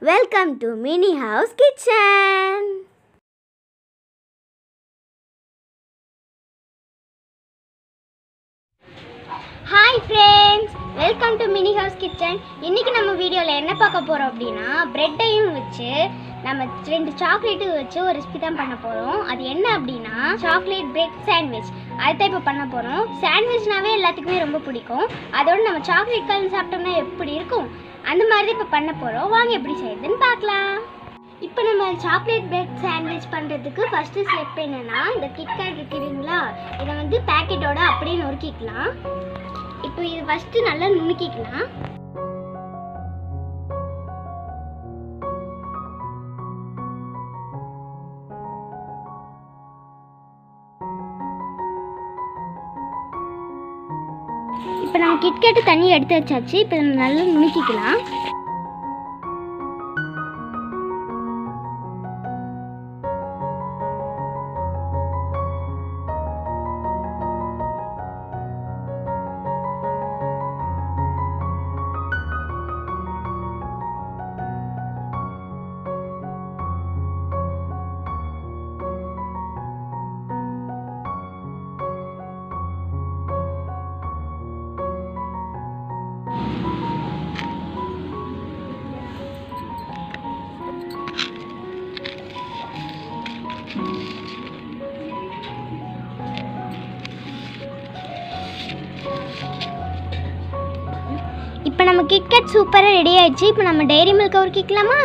welcome to mini house kitchen hi friends welcome to mini house kitchen இன்னைக்கு நம்ம வீடியோவில் என்ன பார்க்க போகிறோம் அப்படின்னா ப்ரெட்டையும் வச்சு நம்ம ரெண்டு சாக்லேட்டு வச்சு ஒரு ரெசிபி தான் பண்ண போகிறோம் அது என்ன அப்படின்னா சாக்லேட் பிரெட் சாண்ட்விச் அதுதான் இப்போ பண்ண போகிறோம் சாண்ட்விச்னாவே எல்லாத்துக்குமே ரொம்ப பிடிக்கும் அதோட நம்ம சாக்லேட் கலந்து சாப்பிட்டோம்னா எப்படி இருக்கும் அந்த மாதிரி தான் இப்போ பண்ண போகிறோம் வாங்க எப்படி செய்யுதுன்னு பார்க்கலாம் இப்போ நம்ம சாக்லேட் பிரெட் சாண்ட்விச் பண்ணுறதுக்கு ஃபஸ்ட்டு ஸ்டெப் என்னென்னா இந்த கிட்கேட் இருக்குதுங்களா இதை வந்து பேக்கெட்டோட அப்படியே நொறுக்கிக்கலாம் இப்போ இது ஃபஸ்ட்டு நல்லா நுணுக்கிக்கலாம் இப்போ நம்ம கிட்கேட்டு தண்ணி எடுத்து வச்சாச்சு இப்போ நம்ம நல்லா நுணுக்கிக்கலாம் இப்போ நம்ம கிட்கேட் சூப்பராக ரெடி ஆயிடுச்சு இப்போ நம்ம டைரி மில்க் உருக்கிக்கலாமா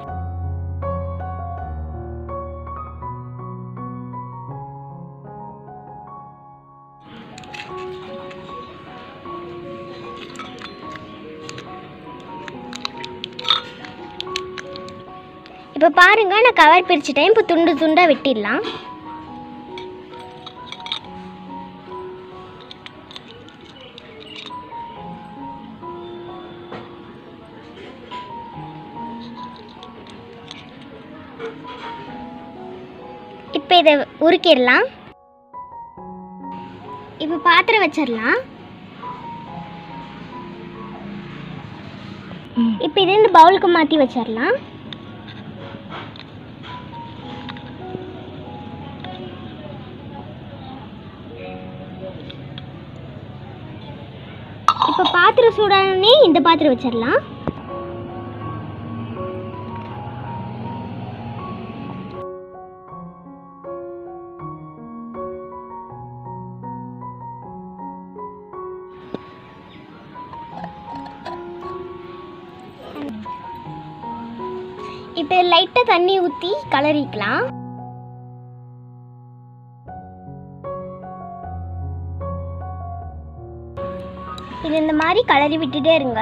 இப்போ பாருங்க நான் கவர் பிரிச்சுட்டேன் இப்போ துண்டு துண்டாக வெட்டிடலாம் இப்போ இதை உருக்கிடலாம் இப்போ பாத்திரம் வச்சிடலாம் இப்போ இது இந்த பவுலுக்கு மாற்றி வச்சிடலாம் இப்போ பாத்திரம் சூடானே இந்த பாத்திரம் வச்சிடலாம் இப்போ லைட்டாக தண்ணி ஊற்றி கலரிக்கலாம் இது இந்த மாதிரி கலரி விட்டுட்டே இருங்க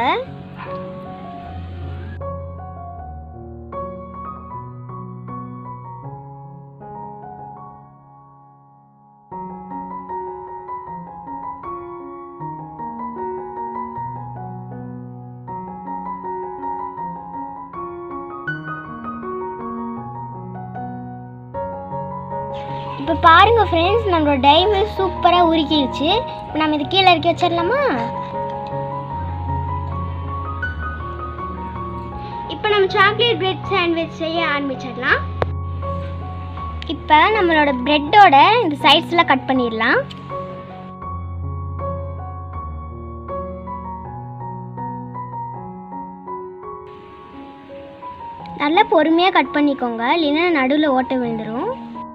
இப்போ பாருங்க ஃப்ரெண்ட்ஸ் நம்மளோட டைமு சூப்பராக உருக்கிடுச்சு இப்போ நம்ம இது கீழே இறக்கி வச்சிடலாமா இப்போ நம்ம சாக்லேட் பிரெட் சாண்ட்விச் செய்ய ஆரம்பிச்சிடலாம் இப்போ நம்மளோட பிரெட்டோட இந்த சைட்ஸ்லாம் கட் பண்ணிடலாம் நல்லா பொறுமையாக கட் பண்ணிக்கோங்க இல்லைன்னா நடுவில் ஓட்ட விழுந்துடும்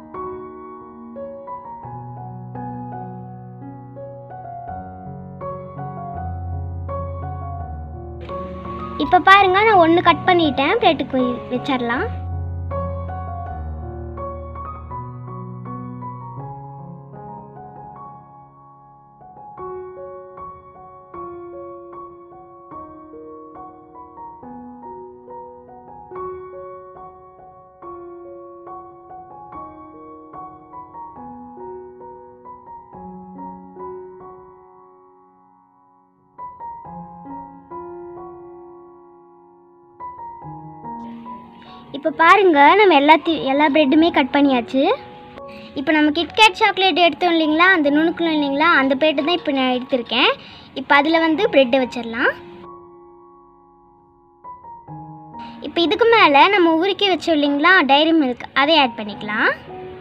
இப்போ பாருங்க நான் ஒன்று கட் பண்ணிட்டேன் பிளேட்டுக்கு வச்சிடலாம் இப்போ பாருங்க நம்ம எல்லாத்தையும் எல்லா ப்ரெட்டுமே கட் பண்ணியாச்சு இப்போ நம்ம கிட்கேட் சாக்லேட் எடுத்தோம் இல்லைங்களா அந்த நுணுக்கணும் இல்லைங்களா அந்த பிளேட்டு தான் இப்போ நான் எடுத்திருக்கேன் இப்போ அதில் வந்து ப்ரெட்டை வச்சிடலாம் இப்போ இதுக்கு மேலே நம்ம உருக்கி வச்சோம் இல்லைங்களா டைரி மில்க் அதை ஆட் பண்ணிக்கலாம்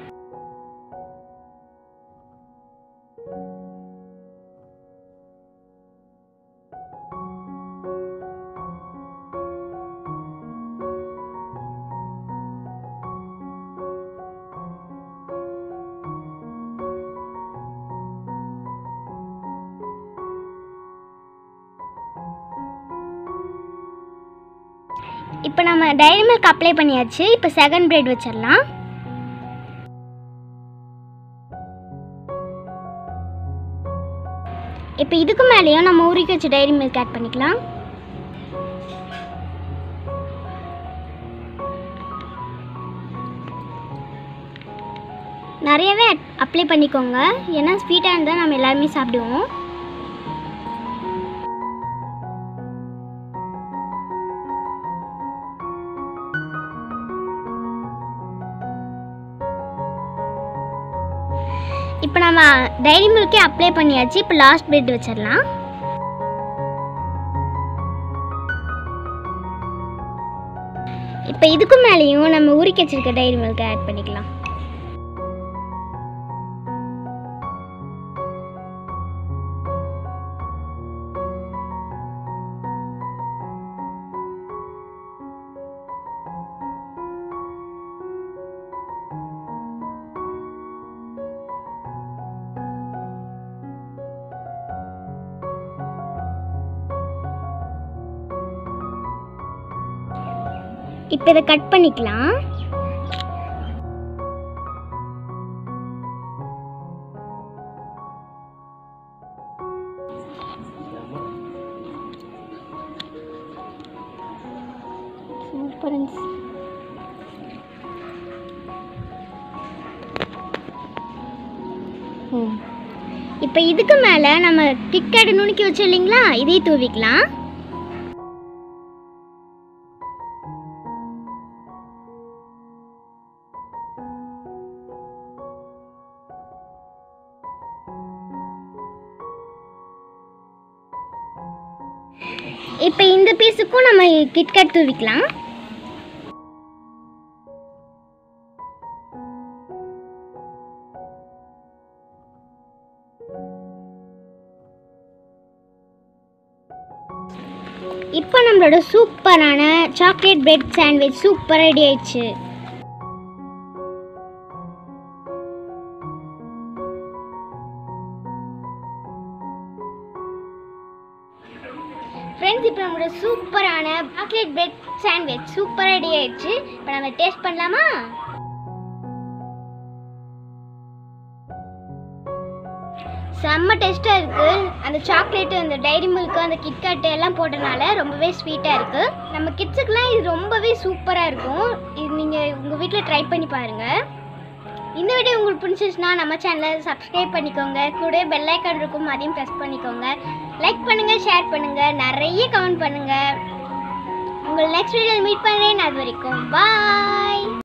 இப்போ நம்ம டைரி மில்க் அப்ளை பண்ணியாச்சு இப்போ செகண்ட் பிரெட் வச்சிடலாம் இப்போ இதுக்கு மேலேயும் நம்ம உருக்கி வச்ச டைரி மில்க் ஆட் பண்ணிக்கலாம் நிறையவே அப்ளை பண்ணிக்கோங்க ஏன்னா ஸ்வீட்டாக இருந்தால் நம்ம எல்லாருமே சாப்பிடுவோம் இப்போ நம்ம டைரி மில்கே அப்ளை பண்ணியாச்சு இப்போ லாஸ்ட் பிரெட் வச்சிடலாம் இப்போ இதுக்கு மேலேயும் நம்ம உருக்கி வச்சிருக்க டைரி மில்கை ஆட் பண்ணிக்கலாம் இப்போ இதை கட் பண்ணிக்கலாம் சூப்பர் இப்போ இதுக்கு மேலே நம்ம கிட்கேட் நுணுக்கி வச்சோம் இல்லைங்களா இதையும் தூவிக்கலாம் இப்போ இந்த பீஸுக்கும் நம்ம கிட்கட் தூவிக்கலாம் இப்போ நம்மளோட சூப்பரான chocolate bread sandwich super ready ஆயிடுச்சு ஃப்ரெண்ட்ஸ் இப்போ நம்மளோட சூப்பரான chocolate bread sandwich super ready ஆயிடுச்சு இப்போ நம்ம டேஸ்ட் பண்ணலாமா செம்ம டேஸ்ட்டாக இருக்குது அந்த சாக்லேட்டு அந்த டைரி மில்க்கு அந்த கிட்கட் எல்லாம் போட்டனால ரொம்பவே ஸ்வீட்டாக இருக்குது நம்ம கிட்ஸுக்கெலாம் இது ரொம்பவே சூப்பராக இருக்கும் இது நீங்கள் உங்கள் வீட்டில் ட்ரை பண்ணி பாருங்கள் இந்த வீடியோ உங்களுக்கு பிடிச்சிருச்சுன்னா நம்ம சேனலை சப்ஸ்கிரைப் பண்ணிக்கோங்க கூட பெல் ஐக்கான் இருக்கும் அதையும் ப்ரெஸ் பண்ணிக்கோங்க லைக் பண்ணுங்கள் ஷேர் பண்ணுங்கள் நிறைய கமெண்ட் பண்ணுங்கள் உங்களை நெக்ஸ்ட் வீடியோவில் மீட் பண்ணுறேன் அது வரைக்கும் பாய்